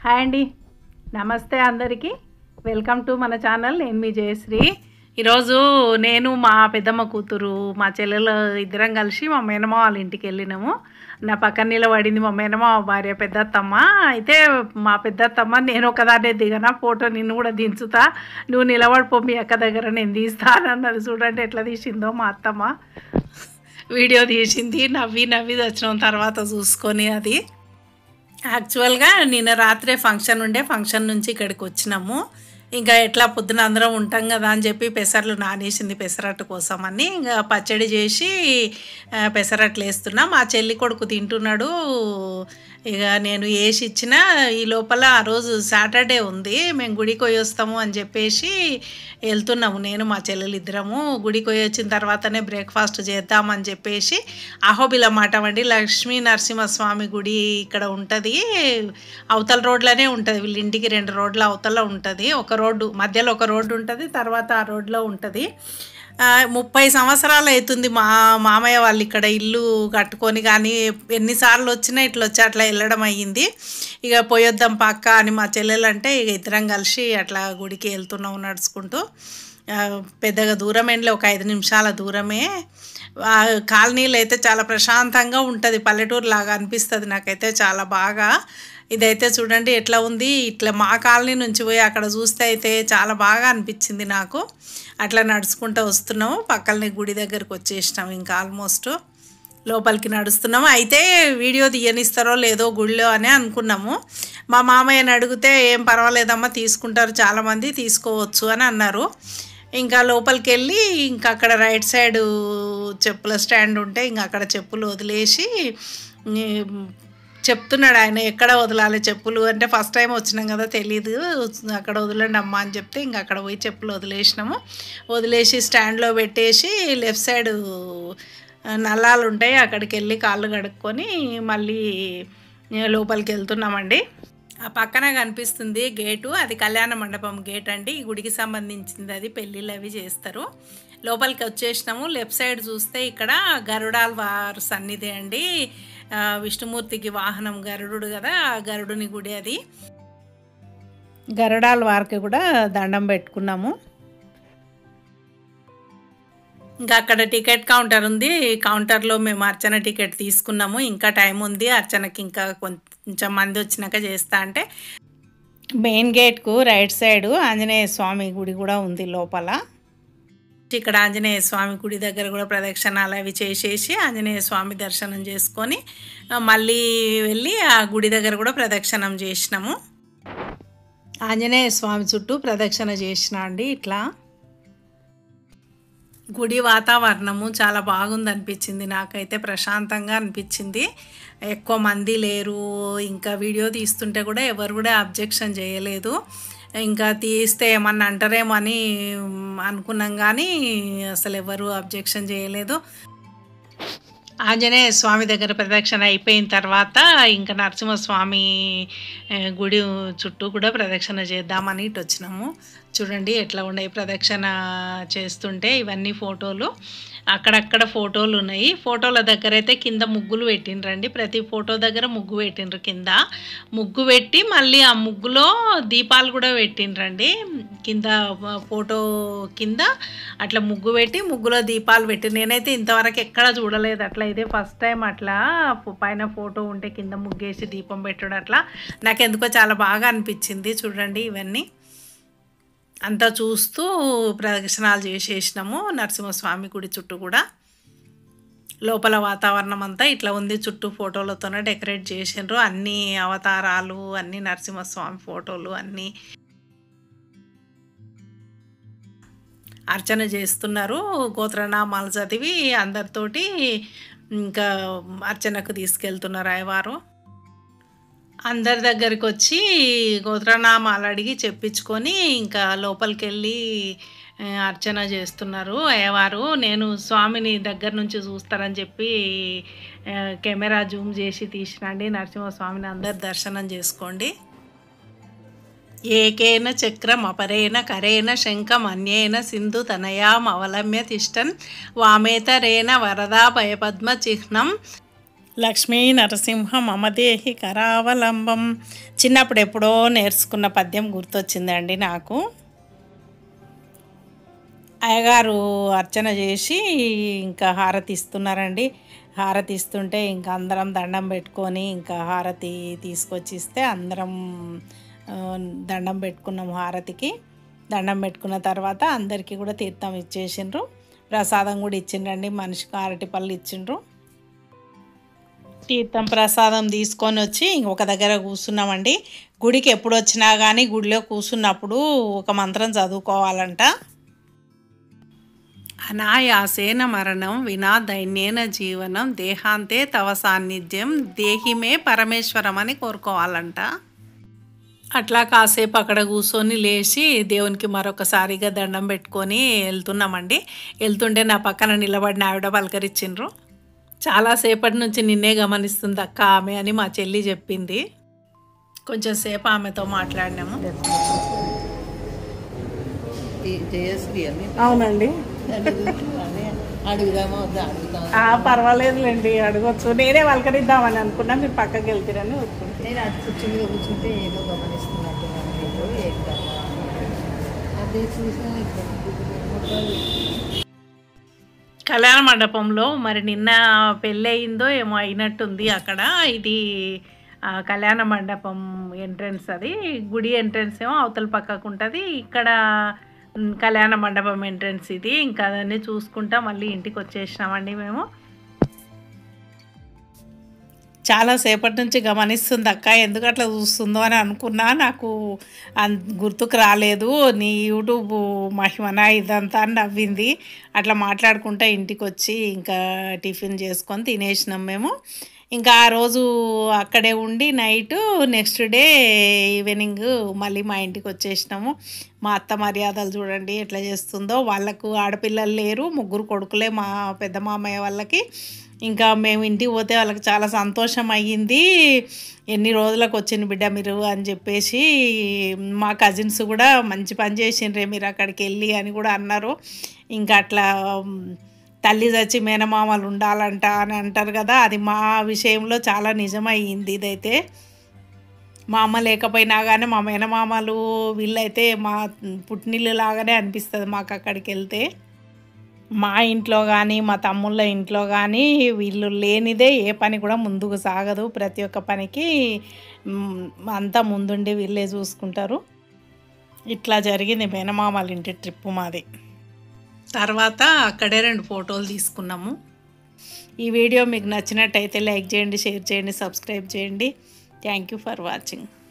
hi అండి నమస్తే అందరికీ వెల్కమ్ టు మన ఛానల్ నేను మీ జయశ్రీ ఈరోజు నేను మా పెద్దమ్మ కూతురు మా చెల్లెలు ఇద్దరం కలిసి మా మేనమ్మ వాళ్ళ ఇంటికి వెళ్ళినాము నా పక్కన నిలబడింది మా మేనమ్మ భార్య పెద్దత్తమ్మ అయితే మా పెద్దత్తమ్మ నేను ఒకదాన్నే దిగనా ఫోటో నిన్ను కూడా దించుతా నువ్వు నిలబడిపో మీ అక్క దగ్గర నేను తీస్తాను అన్నది చూడండి ఎట్లా తీసిందో మా అత్తమ్మ వీడియో తీసింది నవ్వి నవ్వి వచ్చిన తర్వాత చూసుకొని అది యాక్చువల్గా నిన్న రాత్రే ఫంక్షన్ ఉండే ఫంక్షన్ నుంచి ఇక్కడికి వచ్చినాము ఇంకా ఎట్లా పొద్దున అందరం ఉంటాం కదా అని చెప్పి పెసర్లు నానేసింది పెసరట్టు కోసం అని ఇంకా పచ్చడి చేసి ఆ, పెసరట్లు వేస్తున్నా మా చెల్లి కొడుకు తింటున్నాడు ఇక నేను వేసి ఇచ్చిన ఈ లోపల ఆ రోజు సాటర్డే ఉంది మేము గుడికి పోయి వస్తాము అని చెప్పేసి వెళ్తున్నాము నేను మా చెల్లెలు ఇద్దరము గుడికి పోయి వచ్చిన తర్వాతనే బ్రేక్ఫాస్ట్ చేద్దామని చెప్పేసి అహోబిల మాట అండి లక్ష్మీ నరసింహస్వామి గుడి ఇక్కడ ఉంటుంది అవతల రోడ్లోనే ఉంటుంది వీళ్ళ ఇంటికి రెండు రోడ్ల అవతల ఉంటుంది ఒక రోడ్డు మధ్యలో ఒక రోడ్డు ఉంటుంది తర్వాత ఆ రోడ్లో ఉంటుంది ఆ, ముప్పై సంవత్సరాలు అవుతుంది మా మామయ్య వాళ్ళు ఇక్కడ ఇల్లు కట్టుకొని కానీ ఎన్నిసార్లు వచ్చినా ఇట్లా వచ్చి అట్లా వెళ్ళడం అయ్యింది ఇక పోయొద్దాం పక్క అని మా చెల్లెలు అంటే ఇక ఇద్దరం కలిసి అట్లా గుడికి వెళ్తున్నాం నడుచుకుంటూ ఆ, పెద్దగా దూరం ఏంలే ఒక ఐదు నిమిషాల దూరమే ఆ, కాలనీలు అయితే చాలా ప్రశాంతంగా ఉంటుంది పల్లెటూరు లాగా అనిపిస్తుంది నాకైతే చాలా బాగా ఇదైతే చూడండి ఎట్లా ఉంది ఇట్లా మా కాలనీ నుంచి పోయి అక్కడ చూస్తే అయితే చాలా బాగా అనిపించింది నాకు అట్లా నడుచుకుంటూ వస్తున్నాము పక్కనే గుడి దగ్గరకు వచ్చేసినాం ఇంకా ఆల్మోస్ట్ లోపలికి నడుస్తున్నాము అయితే వీడియో తీయనిస్తారో లేదో గుడిలో అని అనుకున్నాము మా మామయ్యని అడిగితే ఏం పర్వాలేదమ్మా తీసుకుంటారు చాలామంది తీసుకోవచ్చు అని అన్నారు ఇంకా లోపలికి వెళ్ళి ఇంకా అక్కడ రైట్ సైడ్ చెప్పుల స్టాండ్ ఉంటే ఇంకా అక్కడ చెప్పులు వదిలేసి ఉమ్, చెప్తున్నాడు ఆయన ఎక్కడ వదలాలి చెప్పులు అంటే ఫస్ట్ టైం వచ్చినాం కదా తెలీదు అక్కడ వదలండి అమ్మా అని చెప్తే ఇంక అక్కడ పోయి చెప్పులు వదిలేసినాము వదిలేసి స్టాండ్లో పెట్టేసి లెఫ్ట్ సైడ్ నల్లాలు ఉంటాయి అక్కడికి వెళ్ళి కాళ్ళు కడుక్కొని మళ్ళీ లోపలికి వెళ్తున్నామండి ఆ పక్కన కనిపిస్తుంది గేటు అది కళ్యాణ మండపం గేట్ అండి ఈ గుడికి సంబంధించింది అది పెళ్ళిళ్ళు అవి చేస్తారు లోపలికి వచ్చేసినాము లెఫ్ట్ సైడ్ చూస్తే ఇక్కడ గరుడాల్ వారు సన్నిధి అండి ఆ, విష్ణుమూర్తికి వాహనం గరుడు కదా ఆ గరుడుని గుడి అది గరుడాల వారికి కూడా దండం పెట్టుకున్నాము ఇంకా అక్కడ టికెట్ కౌంటర్ ఉంది కౌంటర్లో మేము అర్చన టికెట్ తీసుకున్నాము ఇంకా టైం ఉంది అర్చనకి ఇంకా కొంచెం మంది వచ్చినాక చేస్తా అంటే మెయిన్ గేట్కు రైట్ సైడ్ ఆంజనేయ స్వామి గుడి కూడా ఉంది లోపల ఇక్కడ ఆంజనేయ స్వామి గుడి దగ్గర కూడా ప్రదక్షిణాలు అవి చేసేసి ఆంజనేయ స్వామి దర్శనం చేసుకొని ఆ, మళ్ళీ వెళ్ళి ఆ గుడి దగ్గర కూడా ప్రదక్షిణం చేసినాము ఆంజనేయ స్వామి చుట్టూ ప్రదక్షిణ చేసిన అండి ఇట్లా గుడి వాతావరణము చాలా బాగుంది అనిపించింది నాకైతే ప్రశాంతంగా అనిపించింది ఎక్కువ మంది లేరు ఇంకా వీడియో తీస్తుంటే కూడా ఎవరు కూడా అబ్జెక్షన్ చేయలేదు ఇంకా తీస్తే ఏమన్నా అంటారేమో అని మ్, అనుకున్నాం కానీ అసలు ఎవరు అబ్జెక్షన్ చేయలేదు ఆంజనేయ స్వామి దగ్గర ప్రదక్షిణ అయిపోయిన తర్వాత ఇంకా నరసింహస్వామి ఆ, గుడి చుట్టూ కూడా ప్రదక్షిణ చేద్దామని ఇటు వచ్చినాము చూడండి ఎట్లా ఉండే ప్రదక్షిణ చేస్తుంటే ఇవన్నీ ఫోటోలు అక్కడక్కడ ఫోటోలు ఉన్నాయి ఫోటోల దగ్గర అయితే కింద ముగ్గులు పెట్టిండ్రండి ప్రతి ఫోటో దగ్గర ముగ్గు పెట్టిండ్రు కింద ముగ్గు పెట్టి మళ్ళీ ఆ ముగ్గులో దీపాలు కూడా పెట్టిండ్రండి కింద ఫోటో కింద అట్లా ముగ్గు పెట్టి ముగ్గులో దీపాలు పెట్టి నేనైతే ఇంతవరకు ఎక్కడ చూడలేదు అట్లా ఇదే ఫస్ట్ టైం అట్లా ఫో- పైన ఫోటో ఉంటే కింద ముగ్గేసి దీపం పెట్టడం అట్లా నాకు ఎందుకో చాలా బాగా అనిపించింది చూడండి ఇవన్నీ అంతా చూస్తూ ప్రదక్షిణాలు చేసేసినాము నరసింహస్వామి గుడి చుట్టూ కూడా లోపల వాతావరణం అంతా ఇట్లా ఉంది చుట్టూ ఫోటోలతోనే డెకరేట్ చేసిండ్రు అన్ని అవతారాలు అన్ని నరసింహస్వామి ఫోటోలు అన్నీ అర్చన చేస్తున్నారు గోత్రనామాలు చదివి అందరితోటి ఇంకా అర్చనకు తీసుకెళ్తున్నారు అయ్యవారు అందరి దగ్గరికి వచ్చి గోత్రనామాలు అడిగి చెప్పించుకొని ఇంకా లోపలికి వెళ్ళి ఆ, అర్చన చేస్తున్నారు అయ్యవారు నేను స్వామిని దగ్గర నుంచి చూస్తారని చెప్పి ఆ, కెమెరా జూమ్ చేసి తీసినండి నరసింహస్వామిని అందరు దర్శనం చేసుకోండి ఏకేన చక్రం అపరేణ కరేణ శంఖం అన్యేన సింధు తనయాం అవలమ్య తిష్టన్ వామేతరేణ వరదా భయపద్మ చిహ్నం లక్ష్మీ నరసింహ మమదేహి కరావలంబం చిన్నప్పుడు ఎప్పుడో నేర్చుకున్న పద్యం గుర్తొచ్చిందండి నాకు అయ్యగారు అర్చన చేసి ఇంకా హారతి ఇస్తున్నారండి హారతి ఇస్తుంటే ఇంకా అందరం దండం పెట్టుకొని ఇంకా హారతి తీసుకొచ్చి ఇస్తే అందరం ఆ, దండం పెట్టుకున్నాం హారతికి దండం పెట్టుకున్న తర్వాత అందరికీ కూడా తీర్థం ఇచ్చేసిండ్రు ప్రసాదం కూడా ఇచ్చిండ్రండి మనిషికి అరటి పళ్ళు ఇచ్చిండ్రు తీర్థం ప్రసాదం తీసుకొని వచ్చి ఇంకొక దగ్గర కూర్చున్నామండి గుడికి ఎప్పుడు వచ్చినా కానీ గుడిలో కూర్చున్నప్పుడు ఒక మంత్రం చదువుకోవాలంట అనాయాసేన మరణం వినా దైన్యేన జీవనం దేహాంతే తవ సాన్నిధ్యం దేహిమే పరమేశ్వరం అని కోరుకోవాలంట అట్లా కాసేపు అక్కడ కూర్చొని లేచి దేవునికి మరొకసారిగా దండం పెట్టుకొని వెళ్తున్నామండి వెళ్తుంటే నా పక్కన నిలబడిన ఆవిడ పలకరించిండ్రు చాలాసేపటి నుంచి నిన్నే గమనిస్తుంది అక్క ఆమె అని మా చెల్లి చెప్పింది కొంచెం సేపు ఆమెతో మాట్లాడినాము ఈ జయశ్రీ అని అవునండి అడుగుదామని అడుగుదామా వద్దా అడుగుదాం పర్వాలేదులేండి అడగొచ్చు నేనే పలకరిద్దామని అనుకున్నా మీరు పక్కకి వెళ్తారని ఊరుకుంటే నేను అటు కూర్చుని కూర్చుంటే ఏదో గమనిస్తున్నట్టున్నాను ఏదో ఏం కదా అదే చూసాను ఇక్కడ కళ్యాణ మండపంలో మరి నిన్న పెళ్ళి అయిందో ఏమో అయినట్టుంది అక్కడ ఇది ఆ, కళ్యాణ మండపం ఎంట్రన్స్ అది గుడి ఎంట్రన్స్ ఏమో అవతల పక్కకు ఉంటుంది ఇక్కడ మ్, కళ్యాణ మండపం ఎంట్రన్స్ ఇది ఇంకా అదన్నీ చూసుకుంటా మళ్ళీ ఇంటికి వచ్చేసినామండి మేము చాలా సేపటి నుంచి గమనిస్తుంది అక్క ఎందుకు అట్లా చూస్తుందో అని అనుకున్నా నాకు అన్ గుర్తుకు రాలేదు నీ యూట్యూబ్ మహిమన ఇదంతా అని నవ్వింది అట్లా మాట్లాడుకుంటా ఇంటికి వచ్చి ఇంకా టిఫిన్ చేసుకొని తినేసినాం మేము ఇంకా ఆ రోజు అక్కడే ఉండి నైట్ నెక్స్ట్ డే ఈవినింగ్ మళ్ళీ మా ఇంటికి వచ్చేసినాము మా అత్త మర్యాదలు చూడండి ఎట్లా చేస్తుందో వాళ్ళకు ఆడపిల్లలు లేరు ముగ్గురు కొడుకులే మా పెద్ద మామయ్య వాళ్ళకి ఇంకా మేము ఇంటికి పోతే వాళ్ళకి చాలా సంతోషం అయ్యింది ఎన్ని రోజులకు వచ్చిన బిడ్డ మీరు అని చెప్పేసి మా కజిన్స్ కూడా మంచి పని చేసిండ్రే మీరు అక్కడికి వెళ్ళి అని కూడా అన్నారు ఇంకా అట్లా ఉమ్, తల్లి చచ్చి మేనమామలు ఉండాలంట అని అంటారు కదా అది మా విషయంలో చాలా నిజమయ్యింది ఇదైతే మా అమ్మ లేకపోయినా కానీ మా మేనమామలు వీళ్ళైతే మా పుట్టినిల్లు లాగానే అనిపిస్తుంది మాకు అక్కడికి వెళ్తే మా ఇంట్లో కానీ మా తమ్ముళ్ళ ఇంట్లో కానీ వీళ్ళు లేనిదే ఏ పని కూడా ముందుకు సాగదు ప్రతి ఒక్క పనికి మ్, అంతా ముందుండి వీళ్ళే చూసుకుంటారు ఇట్లా జరిగింది మేనమామల ఇంటి ట్రిప్ మాది తర్వాత అక్కడే రెండు ఫోటోలు తీసుకున్నాము ఈ వీడియో మీకు నచ్చినట్టయితే లైక్ చేయండి షేర్ చేయండి సబ్స్క్రైబ్ చేయండి థ్యాంక్ యూ ఫర్ వాచింగ్